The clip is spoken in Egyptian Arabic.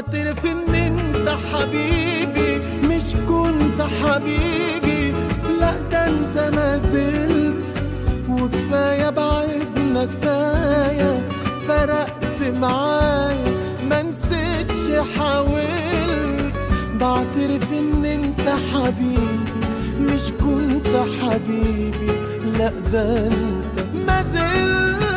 بعترف ان انت حبيبي مش كنت حبيبي لا ده انت ما زلت وكفايه بعدنا كفايه فرقت معايا ما نسيتش حاولت بعترف ان انت حبيبي مش كنت حبيبي لا ده انت ما زلت